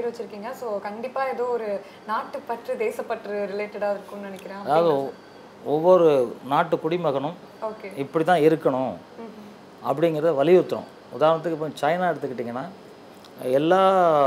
வச்சிருக்கீங்க ஸோ கண்டிப்பா ஏதோ ஒரு நாட்டுப்பற்று தேசப்பற்று ரிலேட்டடா இருக்கும்னு நினைக்கிறேன் அதாவது ஒவ்வொரு நாட்டு குடிமகனும் ஓகே இப்படி தான் இருக்கணும் அப்படிங்கிறத வலியுறுத்துறோம் உதாரணத்துக்கு இப்போ சைனா எடுத்துக்கிட்டிங்கன்னா எல்லா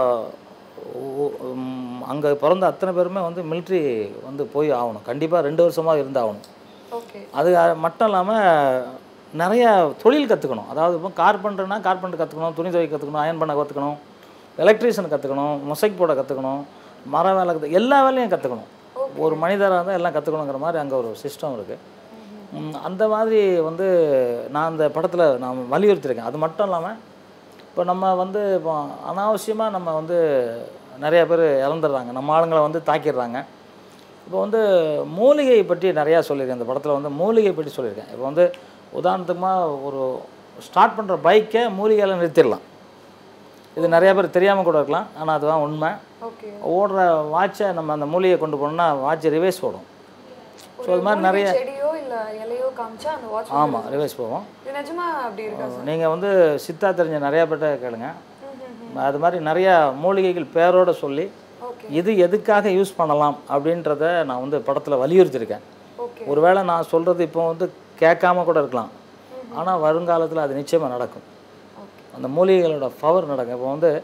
அங்கே பிறந்த அத்தனை பேருமே வந்து மிலிட்ரி வந்து போய் ஆகணும் கண்டிப்பாக ரெண்டு வருஷமாக இருந்தாகணும் ஓகே அது மட்டும் இல்லாமல் நிறைய தொழில் கற்றுக்கணும் அதாவது இப்போ கார்பெண்டர்னா கார்பெண்டர் கற்றுக்கணும் துணி துவைக்க கற்றுக்கணும் அயன் பண்ண கற்றுக்கணும் எலக்ட்ரீஷியன் கற்றுக்கணும் மொசைக் போட கற்றுக்கணும் மர வேலை கற்று எல்லா வேலையும் கற்றுக்கணும் ஒரு மனிதராக இருந்தால் எல்லாம் கற்றுக்கணுங்கிற மாதிரி அங்கே ஒரு சிஸ்டம் இருக்குது அந்த மாதிரி வந்து நான் அந்த படத்தில் நான் வலியுறுத்தியிருக்கேன் அது மட்டும் இல்லாமல் இப்போ நம்ம வந்து இப்போ அனாவசியமாக நம்ம வந்து நிறைய பேர் இறந்துடுறாங்க நம்ம ஆளுங்களை வந்து தாக்கிடுறாங்க இப்போ வந்து மூலிகை பற்றி நிறையா சொல்லியிருக்கேன் இந்த படத்தில் வந்து மூலிகை பற்றி சொல்லியிருக்கேன் இப்போ வந்து உதாரணத்துக்குமாக ஒரு ஸ்டார்ட் பண்ணுற பைக்கை மூலிகையில் நிறுத்திடலாம் இது நிறைய பேர் தெரியாமல் கூட இருக்கலாம் ஆனால் அதுதான் உண்மை ஓகே ஓடுற வாட்சை நம்ம அந்த மூலிகையை கொண்டு போனோம்னா வாட்ச் ரிவேஸ் ஓடும் ஸோ அது மாதிரி நிறைய செடியோ இல்ல இலையோ காமிச்சா அந்த வாட்ச் ஆமாம் ரிவேஸ் போகும் இது நிஜமா அப்படி இருக்கா நீங்கள் வந்து சித்தா தெரிஞ்ச நிறையா பேர்ட்ட கேளுங்க அது மாதிரி நிறையா மூலிகைகள் பேரோட சொல்லி ஓகே இது எதுக்காக யூஸ் பண்ணலாம் அப்படின்றத நான் வந்து படத்தில் வலியுறுத்தியிருக்கேன் ஓகே ஒருவேளை நான் சொல்கிறது இப்போ வந்து கேட்காம கூட இருக்கலாம் ஆனால் வருங்காலத்தில் அது நிச்சயமாக நடக்கும் ஓகே அந்த மூலிகைகளோட பவர் நடக்கும் இப்போ வந்து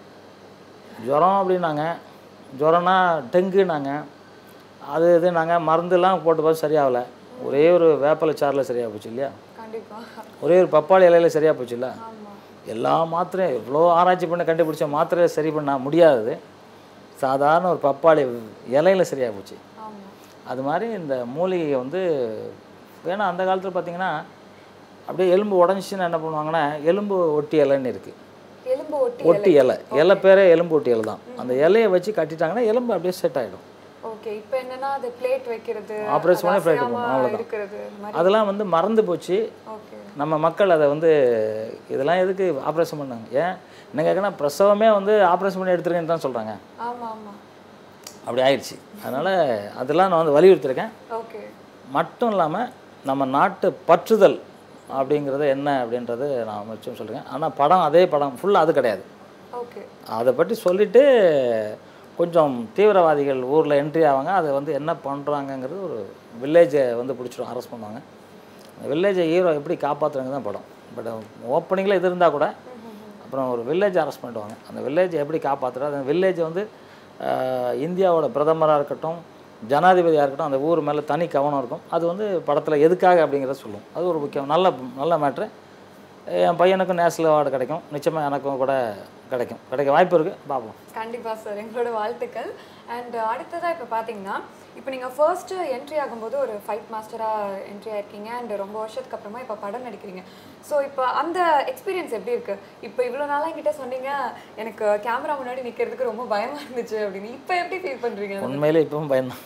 ஜுரம் அப்படின்னாங்க ஜுரம்னா டெங்குனாங்க அது இது நாங்கள் மருந்துலாம் போட்டு பார்த்து சரியாகல ஒரே ஒரு வேப்பலை சாறில் சரியாக போச்சு இல்லையா கண்டிப்பா ஒரே ஒரு பப்பாளி இலையில சரியாக போச்சு இல்லை ஆமா எல்லா மாத்திரையும் எவ்வளோ ஆராய்ச்சி பண்ணி கண்டுபிடிச்ச மாத்திரையை சரி பண்ண முடியாதது சாதாரண ஒரு பப்பாளி இலையில சரியாக போச்சு ஆமா அது மாதிரி இந்த மூலிகை வந்து ஏன்னா அந்த காலத்தில் பார்த்தீங்கன்னா அப்படியே எலும்பு உடஞ்சிச்சின்னா என்ன பண்ணுவாங்கன்னா எலும்பு ஒட்டி இலைன்னு இருக்குது எலும்பு ஒட்டி ஒட்டி இலை இலை பேரே எலும்பு ஒட்டி இலை தான் அந்த இலையை வச்சு கட்டிட்டாங்கன்னா எலும்பு அப்படியே செட் ஆகிடும் ஓகே இப்போ என்னன்னா அது பிளேட் வைக்கிறது ஆப்ரேஷன் பண்ணி அது plate அசையாம வைக்கணும், அவ்வளவுதான். இருக்கிறது இந்த மாதிரி அதெல்லாம் வந்து மறந்து போச்சு ஓகே நம்ம மக்கள் அதை வந்து இதெல்லாம் எதுக்கு ஆப்ரேஷன் பண்ணாங்க ஏன் என்ன கேட்கனா பிரசவமே வந்து ஆப்ரேஷன் பண்ணி எடுத்துருங்கன்னு தான் சொல்கிறாங்க ஆமா ஆமா அப்படி ஆயிடுச்சு அதனால் அதெல்லாம் நான் வந்து வலியுறுத்திருக்கேன் ஓகே மட்டும் இல்லாமல் நம்ம நாட்டு பற்றுதல் அப்படிங்கிறது என்ன அப்படின்றது நான் மிச்சம் சொல்கிறேன் ஆனால் படம் அதே படம் ஃபுல்லாக அது கிடையாது ஓகே அதை பற்றி சொல்லிவிட்டு கொஞ்சம் தீவிரவாதிகள் ஊரில் என்ட்ரி ஆவாங்க அதை வந்து என்ன பண்ணுறாங்கங்கிறது ஒரு வில்லேஜை வந்து பிடிச்சிடும் அரெஸ்ட் பண்ணுவாங்க அந்த வில்லேஜை ஹீரோ எப்படி காப்பாற்றுறாங்க தான் படம் பட் ஓப்பனிங்கில் இது இருந்தால் கூட அப்புறம் ஒரு வில்லேஜ் அரெஸ்ட் பண்ணிடுவாங்க அந்த வில்லேஜை எப்படி காப்பாற்றுறது அந்த வில்லேஜ் வந்து ஆஹ், இந்தியாவோட பிரதமராக இருக்கட்டும் ஜனாதிபதியாக இருக்கட்டும் அந்த ஊர் மேலே தனி கவனம் இருக்கும் அது வந்து படத்தில் எதுக்காக அப்படிங்கிறத சொல்லும் அது ஒரு முக்கியம் நல்ல நல்ல மேட்ரு என் பையனுக்கும் நேஷனல் அவார்டு கிடைக்கும் நிச்சயமாக எனக்கும் கூட கிடைக்கும் கிடைக்க வாய்ப்பு இருக்குது பார்ப்போம் கண்டிப்பா சார் எங்களோட வாழ்த்துக்கள் அண்ட் அடுத்ததா இப்போ பார்த்தீங்கன்னா இப்போ நீங்கள் ஃபர்ஸ்ட் என்ட்ரி ஆகும்போது ஒரு ஃபைட் மாஸ்டராக என்ட்ரி ஆயிருக்கீங்க அண்ட் ரொம்ப வருஷத்துக்கு அப்புறமா இப்போ படம் நடிக்கிறீங்க ஸோ இப்போ அந்த எக்ஸ்பீரியன்ஸ் எப்படி இருக்கு இப்போ இவ்வளோ நாளாக என்கிட்ட சொன்னீங்க எனக்கு கேமரா முன்னாடி நிற்கிறதுக்கு ரொம்ப பயமா இருந்துச்சு அப்படின்னு இப்போ எப்படி ஃபீல் பண்ணுறீங்க உண்மையிலே இப்பவும் பயந்தான்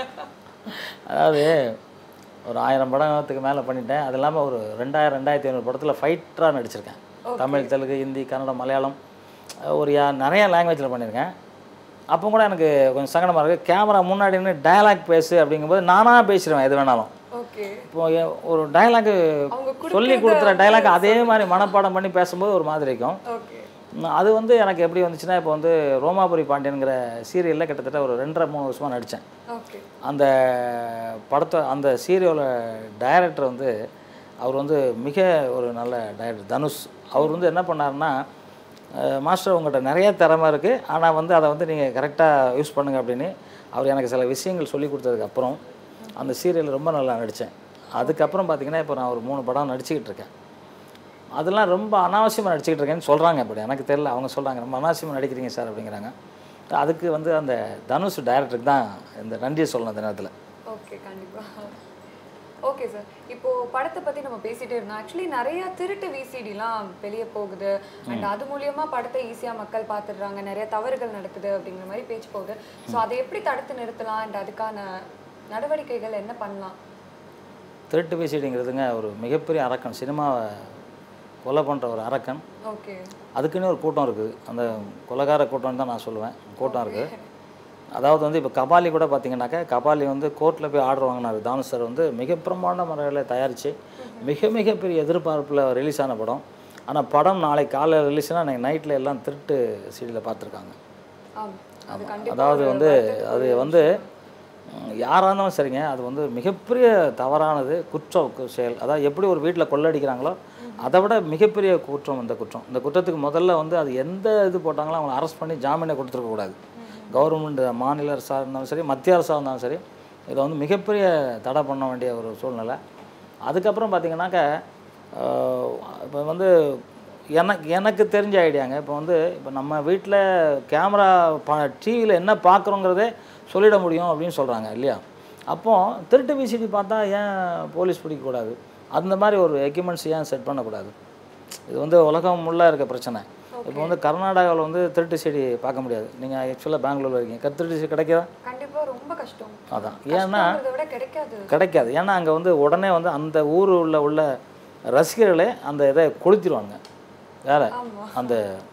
அதாவது ஒரு ஆயிரம் படத்துக்கு மேலே பண்ணிட்டேன் அது இல்லாமல் ஒரு ரெண்டாயிரம் ரெண்டாயிரத்தி ஐநூறு படத்தில் ஃபைட்டராக நடிச்சிருக்கேன் தமிழ் தெலுங்கு ஹிந்தி கன்னடம் மலையாளம் ஒரு யா நிறைய லாங்குவேஜில் பண்ணியிருக்கேன் அப்போ கூட எனக்கு கொஞ்சம் சங்கடமாக இருக்குது கேமரா முன்னாடி நின்று டயலாக் பேசு அப்படிங்கும்போது நானாக பேசிடுவேன் எது வேணாலும் ஓகே இப்போ எ- ஒரு டயலாக் அவங்க சொல்லி கொடுத்துற டயலாக் அதே மாதிரி மனப்பாடம் பண்ணி பேசும்போது ஒரு மாதிரி இருக்கும் ஓகே ம், அது வந்து எனக்கு எப்படி வந்துச்சுன்னா இப்போ வந்து ரோமாபுரி பாண்டியனுங்கிற சீரியலில் கிட்டத்தட்ட ஒரு ரெண்டரை மூணு வருஷமாக நடித்தேன் ஓகே அந்த படத்தை அந்த சீரியலோட டைரக்டர் வந்து அவர் வந்து மிக ஒரு நல்ல டைரக்டர் தனுஷ் அவர் வந்து என்ன பண்ணாருன்னா அஹ், மாஸ்டர் உங்கள்கிட்ட நிறைய திறமை இருக்குது ஆனால் வந்து அதை வந்து நீங்கள் கரெக்டாக யூஸ் பண்ணுங்க அப்படின்னு அவர் எனக்கு சில விஷயங்கள் சொல்லி கொடுத்ததுக்கப்புறம் அந்த சீரியல் ரொம்ப நல்லா நடித்தேன் அதுக்கப்புறம் பார்த்தீங்கன்னா இப்போ நான் ஒரு மூணு படம் நடிச்சுக்கிட்டு இருக்கேன் அதெல்லாம் ரொம்ப அனாவசியமாக நடிச்சுக்கிட்டு இருக்கேன்னு சொல்கிறாங்க இப்படி எனக்கு தெரியல அவங்க சொல்கிறாங்க ரொம்ப அனாவசியமாக நடிக்கிறீங்க சார் அப்படிங்கிறாங்க அதுக்கு வந்து அந்த தனுஷ் டைரக்டருக்கு தான் இந்த நன்றியை சொல்லணும் அந்த நேரத்தில் ஓகே கண்டிப்பா ஓகே சார் இப்போ படத்தை பத்தி நம்ம பேசிட்டே இருந்தோம் ஆக்சுவலி நிறைய திருட்டு விசிடிலாம் வெளியே போகுது அண்ட் அது மூலியமா படத்தை ஈஸியா மக்கள் பார்த்துடுறாங்க நிறைய தவறுகள் நடக்குது அப்படிங்கிற மாதிரி பேச்சு போகுது ஸோ அதை எப்படி தடுத்து நிறுத்தலாம் அண்ட் அதுக்கான நடவடிக்கைகள் என்ன பண்ணலாம் திருட்டு பேசிடுங்கிறதுங்க ஒரு மிகப்பெரிய அரக்கன் சினிமாவை கொலை பண்ணுற ஒரு அரக்கன் ஓகே அதுக்குன்னு ஒரு கூட்டம் இருக்குது அந்த கொலைகார கூட்டம்னு தான் நான் சொல்லுவேன் கூட்டம் இருக்குது அதாவது வந்து இப்போ கபாலி கூட பார்த்தீங்கன்னாக்கா கபாலி வந்து கோர்ட்டில் போய் ஆர்டர் வாங்கினார் தானு சார் வந்து மிக பிரமாண்ட முறையில் தயாரித்து மிக மிக பெரிய எதிர்பார்ப்பில் ரிலீஸ் ஆன படம் ஆனால் படம் நாளைக்கு காலையில் ரிலீஸ்னால் அன்றைக்கி நைட்டில் எல்லாம் திருட்டு சீடியில் பார்த்துருக்காங்க ஆம் அது கண்டிப்பா அதாவது ஒரு வந்து வருத்தத்துக்கு அது ஒரு வந்து ம், யாரா இருந்தாலும் சரிங்க அது வந்து மிகப்பெரிய தவறானது குற்ற கு- செயல் அதாவது எப்படி ஒரு வீட்டில் கொள்ளடிக்கிறாங்களோ அதை விட மிகப்பெரிய குற்றம் இந்த குற்றம் இந்த குற்றத்துக்கு முதல்ல வந்து அது எந்த இது போட்டாங்களோ அவங்களை அரெஸ்ட் பண்ணி ஜாமீனை கொடுத்துருக்க கூடாது கவர்மெண்ட் மாநில அரசாக இருந்தாலும் சரி மத்திய அரசாக இருந்தாலும் சரி இதை வந்து மிகப்பெரிய தடை பண்ண வேண்டிய ஒரு சூழ்நிலை அதுக்கப்புறம் பார்த்தீங்கன்னாக்க இப்போ வந்து எனக்கு எனக்கு தெரிஞ்ச ஐடியாங்க இப்போ வந்து இப்போ நம்ம வீட்டில் கேமரா பா டிவியில் என்ன பார்க்குறோங்கிறதே சொல்லிட முடியும் அப்படின்னு சொல்கிறாங்க இல்லையா அப்போ திருட்டு விசிடி பார்த்தா ஏன் போலீஸ் பிடிக்கக்கூடாது அந்த மாதிரி ஒரு எக்யூப்மெண்ட்ஸ் ஏன் செட் பண்ணக்கூடாது இது வந்து உலகம் முள்ள இருக்க பிரச்சனை இப்போ வந்து கர்நாடகாவில் வந்து திருட்டு செடி பார்க்க முடியாது நீங்கள் ஆக்சுவலாக பெங்களூரில் இருக்கீங்க க- திருட்டு செடி கிடைக்குதா கண்டிப்பா ரொம்ப கஷ்டம் அதான் ஏன்னா கஷ்டங்கிறத விட கிடைக்காது கிடைக்காது ஏன்னா அங்கே வந்து உடனே வந்து அந்த ஊர் உள்ள உள்ள ரசிகர்களே அந்த இதை கொளுத்திடுவாங்க வேற ஆமா அந்த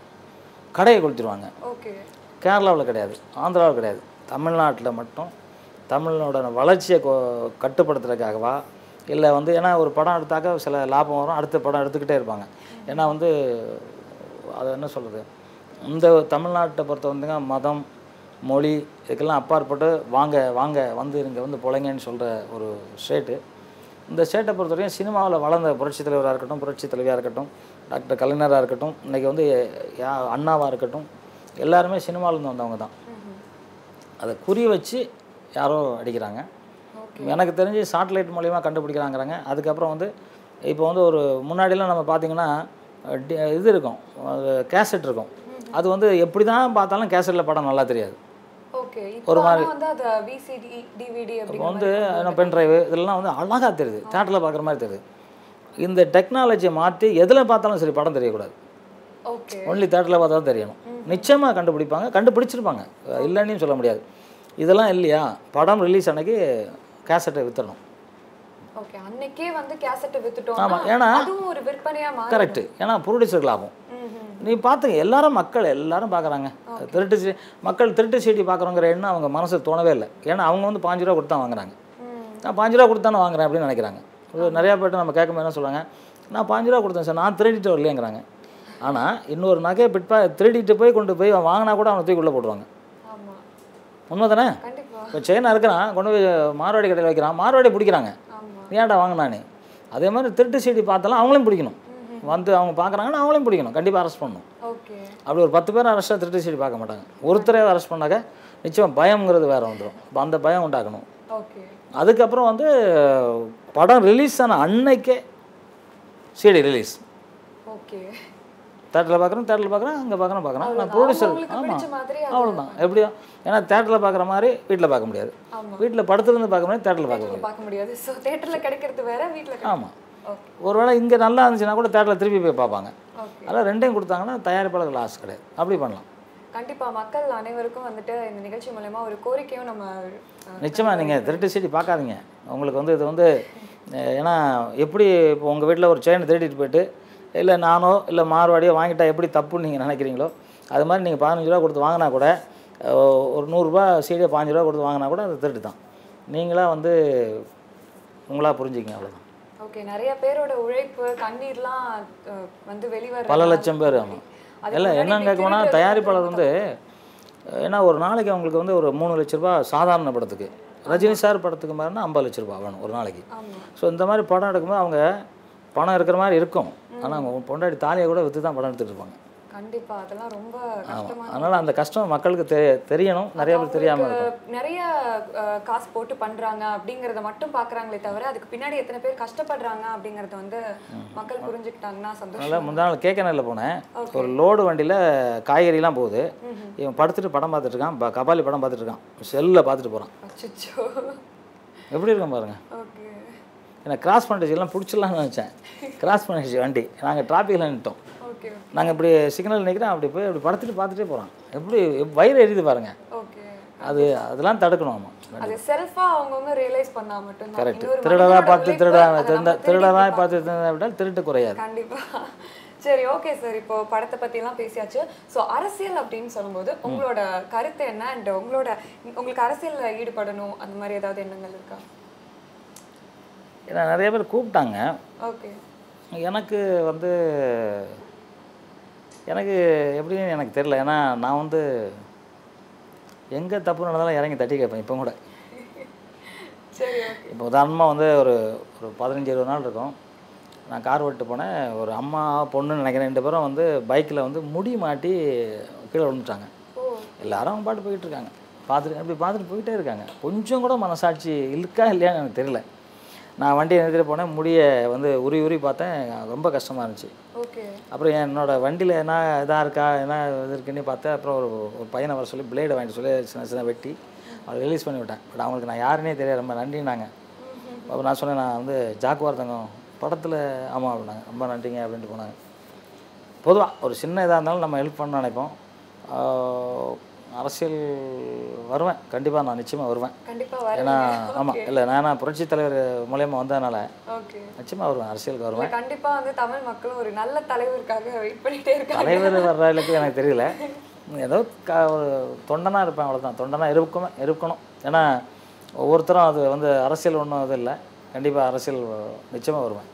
கடையை கொளுத்திடுவாங்க ஓகே கேரளாவில் கிடையாது ஆந்திராவில் கிடையாது தமிழ்நாட்டில் மட்டும் தமிழனோட வளர்ச்சியை கொ கட்டுப்படுத்துறதுக்காகவா இல்லை வந்து ஏன்னா ஒரு படம் எடுத்தாக்க சில லாபம் வரும் அடுத்த படம் எடுத்துக்கிட்டே இருப்பாங்க ஏன்னா வந்து அது என்ன சொல்கிறது இந்த தமிழ்நாட்டை பொறுத்த வந்துங்க மதம் மொழி இதுக்கெல்லாம் அப்பாற்பட்டு வாங்க வாங்க வந்து இங்கே வந்து பொழைங்கன்னு சொல்கிற ஒரு ஸ்டேட்டு இந்த ஸ்டேட்டை பொறுத்த வரைக்கும் சினிமாவில் வளர்ந்த புரட்சித் தலைவராக இருக்கட்டும் புரட்சி தலைவியாக இருக்கட்டும் டாக்டர் கலைஞராக இருக்கட்டும் இன்றைக்கி வந்து யா அண்ணாவாக இருக்கட்டும் எல்லாருமே சினிமாவிலேருந்து வந்தவங்க தான் அதை குறி வச்சு யாரோ அடிக்கிறாங்க எனக்கு தெரிஞ்சு சாட்டலைட் மூலியமாக கண்டுபிடிக்கிறாங்கிறாங்க அதுக்கப்புறம் வந்து இப்போ வந்து ஒரு முன்னாடிலாம் நம்ம பார்த்தீங்கன்னா அஹ், டி- இது இருக்கும் அது கேசட் இருக்கும் அது வந்து எப்படி தான் பார்த்தாலும் கேசட்டில் படம் நல்லா தெரியாது ஓகே இப்போ ஆனா வந்து அது விசிடி டிவிடி இப்போ அப்படிங்கிற வந்து என்ன பென் டிரைவு இதெல்லாம் வந்து அழகாக தெரியுது தேட்டரில் பார்க்குற மாதிரி தெரியுது இந்த டெக்னாலஜியை மாற்றி எதில் பார்த்தாலும் சரி படம் தெரியக்கூடாது ஓகே ஒன்லி தேட்டரில் பார்த்தா தான் தெரியணும் நிச்சயமாக கண்டுபிடிப்பாங்க கண்டுபிடிச்சிருப்பாங்க இல்லைன்னு சொல்ல முடியாது இதெல்லாம் இல்லையா படம் ரிலீஸ் அன்னைக்கு கேசட்டை வித்துடணும் ஓகே அன்னைக்கே வந்து கேசட் வித்துட்டோம் ஆமா, ஏன்னா- அதுவும் ஒரு விற்பனையா மாறி கரெக்டு ஏன்னா ப்ரொடியூசருக்கு லாபம் நீ பார்த்துங்க எல்லாரும் மக்கள் எல்லாரும் பார்க்குறாங்க திருட்டு சி மக்கள் திருட்டு சீடி பார்க்குறோங்கிற எண்ணம் அவங்க மனசு தோணவே இல்லை ஏன்னா அவங்க வந்து பாஞ்சு ரூபா கொடுத்து தான் வாங்குறாங்க நான் பாஞ்சு ரூபா கொடுத்து தானே வாங்குறேன் அப்படின்னு நினைக்கிறாங்க ஒரு நிறையா பேர்ட்டு நம்ம கேட்கும்போது என்ன சொல்லுவாங்க நான் பாஞ்சு ரூபா கொடுத்தேன் சார் நான் திருடிட்டு வரலையேங்கிறாங்க ஆனால் இன்னொரு நகையை பிட்பா திருடிட்டு போய் கொண்டு போய் அவன் வாங்கினா கூட அவனை தூக்கி உள்ளே போட்டுருவாங்க ஆமா உண்மை தானே கண்டிப்பா இப்போ செயினாக இருக்கிறான் கொண்டு போய் மார்வாடி கடையில் வைக்கிறான் மார்வாடி பிடிக்கிறாங்க ஆமா ஏன்டா வாங்கினானே அதே மாதிரி திருட்டு சீடி பார்த்தாலும் அவங்களையும் பிடிக்கணும் வந்து அவங்க பார்க்குறாங்கன்னா அவங்களையும் பிடிக்கணும் கண்டிப்பாக அரெஸ்ட் பண்ணணும் ஓகே அப்படி ஒரு பத்து பேர் அரெஸ்ட்டாக திருட்டு சீடி பார்க்க மாட்டாங்க ஒருத்தரே அரெஸ்ட் பண்ணாக்க நிச்சயம் பயம்ங்கிறது வேறு வந்துடும் இப்போ அந்த பயம் உண்டாக்கணும் ஓகே அதுக்கப்புறம் வந்து படம் ரிலீஸ் ஆன அன்னைக்கே சிடி ரிலீஸ் ஓகே தேட்டரில் பார்க்குறோம் தேட்டரில் பார்க்குறேன் அங்கே பார்க்குறோம் பார்க்குறேன் நான் ப்ரொடியூசர் அவங்களுக்கு ஆமாம் பிடிச்ச மாதிரி அது அவ்வளோதான் எப்படியோ ஏன்னா தேட்டரில் பார்க்குற மாதிரி வீட்டில் பார்க்க முடியாது ஆமா வீட்டில் படுத்துருந்து பார்க்க முடியாது தேட்டரில் பார்க்க தேட்டர்ல பார்க்க முடியாது சோ தியேட்டர்ல கிடைக்கிறது வேற வீட்ல ஆமாம் ஓகே ஒருவேளை இங்கே நல்லா இருந்துச்சுன்னா கூட தேட்டரில் திருப்பி போய் பார்ப்பாங்க ஓகே அதெல்லாம் ரெண்டையும் கொடுத்தாங்கன்னா தயாரிப்பாளர் லாஸ் கிடையாது அப்படி பண்ணலாம் கண்டிப்பா மக்கள் அனைவருக்கும் வந்துட்டு இந்த நிகழ்ச்சி மூலமா ஒரு கோரிக்கையும் நம்ம அஹ், நிச்சயமாக நீங்கள் திருட்டு சீடி பார்க்காதீங்க உங்களுக்கு வந்து இது வந்து அஹ், ஏன்னா எப்படி இப்போ உங்கள் வீட்டில் ஒரு செயின் திருடிட்டு போயிட்டு இல்லை நானோ இல்லை மார்வாடியோ வாங்கிட்டா எப்படி தப்புன்னு நீங்கள் நினைக்கிறீங்களோ அது மாதிரி நீங்கள் பதினஞ்சு ரூபா கொடுத்து வாங்கினா கூட அஹ், ஒரு நூறுரூபா சீடியை பாஞ்சு ரூபா கொடுத்து வாங்கினா கூட அது திருட்டு தான் நீங்களாக வந்து உங்களா புரிஞ்சுக்கிங்க அவ்வளோதான் ஓகே நிறைய பேரோட உழைப்பு கண்ணீர்லாம் அஹ், வந்து வெளிவர பல லட்சம் பேர் ஆமாம் இல்லை என்னன்னு கேட்க போனால் தயாரிப்பாளர் வந்து ஏன்னா ஒரு நாளைக்கு அவங்களுக்கு வந்து ஒரு மூணு லட்ச ரூபா சாதாரண படத்துக்கு ரஜினி சார் படத்துக்கு மாதிரினா ஐம்பது லட்ச ரூபா வேணும் ஒரு நாளைக்கு ஆமா ஸோ இந்த மாதிரி படம் எடுக்கும்போது அவங்க பணம் இருக்கிற மாதிரி இருக்கும் ஆனால் அவங்க பொண்டாடி தாலியை கூட விற்று தான் படம் எடுத்துகிட்டு இருப்பாங்க கண்டிப்பா அதெல்லாம் ரொம்ப ஆமாம் கஷ்டமா அதனால் அந்த கஷ்டம் மக்களுக்கு தெ தெரியணும் நிறைய பேர் தெரியாமல் இருக்கும் அவங்களுக்கு நிறைய அஹ், காசு போட்டு பண்றாங்க அப்படிங்கறத மட்டும் பாக்குறாங்களே தவிர அதுக்கு பின்னாடி எத்தனை பேர் கஷ்டப்படுறாங்க அப்படிங்கறத வந்து மக்கள் புரிஞ்சுக்கிட்டாங்கன்னா சந்தோஷம் அதனால் முந்தா நாள் கேக்கனில் போனேன் ஒரு லோடு வண்டியில் காய்கறிலாம் போகுது இவன் படுத்துட்டு படம் பார்த்துட்டு இருக்கான் ப- கபாலி படம் பார்த்துட்டு இருக்கான் செல்லில் பார்த்துட்டு போகிறான் அச்சோ எப்படி இருக்கும் பாருங்க ஓகே எனக்கு கிராஸ் பண்ணிடுச்சு எல்லாம் பிடிச்சிடலாம்னு நினச்சேன் கிராஸ் பண்ணிடுச்சு வண்டி நாங்கள் டிராஃபிக்கில் நின்ட்டோம் ஓகே நாங்கள் இப்படி சிக்னல் நிற்கிறோம் அப்படி போய் அப்படி படுத்துட்டு பார்த்துட்டே போகிறான் எப்படி வயிறு எரியுது பாருங்க ஓகே அது அதெல்லாம் தடுக்கணும் ஆமாம் அது செல்ஃபா அவங்கவங்க ரியலைஸ் பண்ணா மட்டும் கரெக்ட் இன்னொரு திருடராக மனிதனோட பார்த்து உழைப்பு, திருடா அதை திருந்த நம்ம திருடராக திருடி பார்த்து திருந்தா விட்டால் திருட்டு குறையாது கண்டிப்பா சரி ஓகே சார் இப்போ படத்தை பத்தி எல்லாம் பேசியாச்சு ஸோ அரசியல் அப்படின்னு சொல்லும்போது உங்களோட கருத்து என்ன அண்ட் உங்களோட உங்களுக்கு அரசியல்ல ஈடுபடணும் அந்த மாதிரி ஏதாவது எண்ணங்கள் இருக்கா ஏன்னா நிறைய பேர் கூப்பிட்டாங்க ஓகே எனக்கு வந்து எனக்கு எப்படின்னு எனக்கு தெரியல ஏன்னா நான் வந்து எங்கே தப்பு நடந்தாலும் இறங்கி தட்டி கேட்பேன் இப்போ கூட சரி ஓகே இப்போ உதாரணமாக வந்து ஒரு ஒரு பதினஞ்சு இருபது நாள் இருக்கும் நான் கார் ஓட்டு போனேன் ஒரு அம்மா பொண்ணுன்னு நினைக்கிறேன் ரெண்டு பேரும் வந்து பைக்கில் வந்து முடி மாட்டி கீழே விழுந்துட்டாங்க ஓ எல்லாரும் அவங்க பாட்டு போயிட்டு இருக்காங்க பார்த்துட்டு அப்படி பார்த்துட்டு போயிட்டே இருக்காங்க கொஞ்சம் கூட மனசாட்சி இருக்கா இல்லையான்னு எனக்கு தெரியல நான் வண்டியை நிறுத்திட்டு போனேன் முடியை வந்து உரி உரி பார்த்தேன் ரொம்ப கஷ்டமாக இருந்துச்சு ஓகே அப்புறம் என்னோட வண்டியில் என்ன இதாக இருக்கா என்ன இது இருக்குன்னு பார்த்தேன் அப்புறம் ஒரு ஒரு பையனை வர சொல்லி பிளேடை வாங்கிட்டு சொல்லி சின்ன சின்ன வெட்டி அதை ரிலீஸ் பண்ணி விட்டேன் பட் அவங்களுக்கு நான் யாருன்னே தெரியாது ரொம்ப நன்றினாங்க அப்போ நான் சொன்னேன் நான் வந்து ஜாக்குவார் தங்கம் படத்தில் ஆமாம் அப்படின்னாங்க ரொம்ப நன்றிங்க அப்படின்ட்டு போனாங்க பொதுவாக ஒரு சின்ன இதாக இருந்தாலும் நம்ம ஹெல்ப் பண்ண நினைப்போம் ஆஹ் அரசியல் வருவேன் கண்டிப்பாக நான் நிச்சயமாக வருவேன் கண்டிப்பா ஏன்னா வரேன் ஆமாம் இல்லை நான் புரட்சி தலைவர் மூலயமா வந்ததுனால ஓகே நிச்சயமாக வருவேன் அரசியலுக்கு வருவேன் கண்டிப்பா வந்து தமிழ் மக்களும் ஒரு நல்ல தலைவருக்காக வெயிட் பண்ணிட்டே இருக்காங்க தலைவர் வர்ற அளவுக்கு எனக்கு தெரியல ஏதோ க ஒரு தொண்டனாக இருப்பேன் அவ்வளோதான் தொண்டனாக இருக்கணும் இருக்கணும் ஏன்னா ஒவ்வொருத்தரும் அது வந்து அரசியல் ஒன்றும் இது இல்லை கண்டிப்பாக அரசியல் நிச்சயமாக வருவேன்